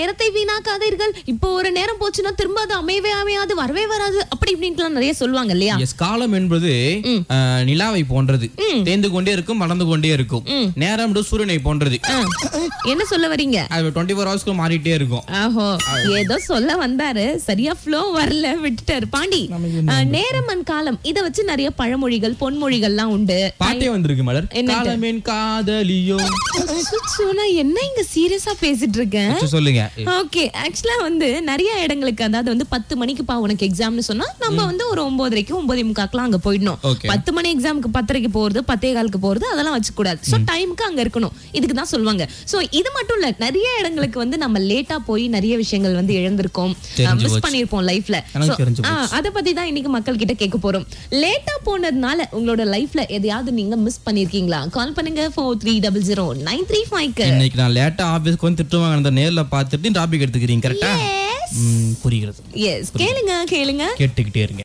நேரத்தை வீணாக்காதீர்கள் இப்போ ஒரு நேரம் போச்சுன்னா திரும்ப அது அமையவே அமையாது வரவே வராது அப்படி இப்படின்ட்டுலாம் நிறைய சொல்லுவாங்க இல்லையா எஸ் காலம் என்பது அஹ், நிலாவை போன்றது தேர்ந்து கொண்டே இருக்கும் வளர்ந்து கொண்டே இருக்கும் நேரம் என்பது சூரியனை போன்றது ஆ, என்ன சொல்ல வரீங்க அது டுவெண்ட்டி ஃபோர் ஹவர்ஸ்க்கு மாறிட்டே இருக்கும் ஆஹோ ஏதோ சொல்ல வந்தாரு சரியா ஃப்ளோ வரல விட்டுட்டாரு பாண்டி ஆ, நேரம் அண்ட் காலம் இத வச்சு நிறைய பழமொழிகள் பொன்மொழிகள்லாம் உண்டு பாட்டே வந்திருக்கு மலர் என்னது? காலமேன் காதலியோ அச்சச்சோ, நான் என்ன இங்க சீரியஸா பேசிட்டு இருக்கேன் சரி, சொல்லுங்க ஓகே ஆக்சுவலா வந்து நிறைய இடங்களுக்கு அதாவது வந்து பத்து மணிக்கு பா உனக்கு எக்ஸாம்னு சொன்னா நம்ம வந்து ஒரு ஒன்பதரைக்கு ஒன்பதே முக்காக்கெல்லாம் அங்க போயிடணும் Okay. பத்து மணி எக்ஸாமுக்கு பத்தரைக்கு போறது பத்தே காலுக்கு போறது அதெல்லாம் வச்சு கூடாது சோ டைமுக்கு அங்க இருக்கணும் இதுக்கு தான் சொல்லுவாங்க சோ இது மட்டும் இல்ல நிறைய இடங்களுக்கு வந்து நம்ம லேட்டா போய் நிறைய விஷயங்கள் வந்து இழந்திருக்கோம் தெரிஞ்சு மிஸ் போச்சு. பண்ணிருப்போம் லைஃப்ல எனக்கு தெரிஞ்சு அத பத்தி தான் இன்னைக்கு மக்கள் கிட்ட கேட்க போறோம் லேட்டா போனதுனால உங்களோட லைஃப்ல எதையாவது நீங்க மிஸ் பண்ணிருக்கீங்களா கால் பண்ணுங்க four three double zero nine three ஃபைவ்க்கு இன்னைக்கு நான் லேட்டா ஆபீஸ்க்கு வந்து திட்டுவாங்க அந்த நேர்ல பார்த்துட்டு டாபிக் எடுத்துக்கிறீங்க கரெக்டா புரிகிறது எஸ் கேளுங்க கேளுங்க கேட்டுக்கிட்டே இருங்க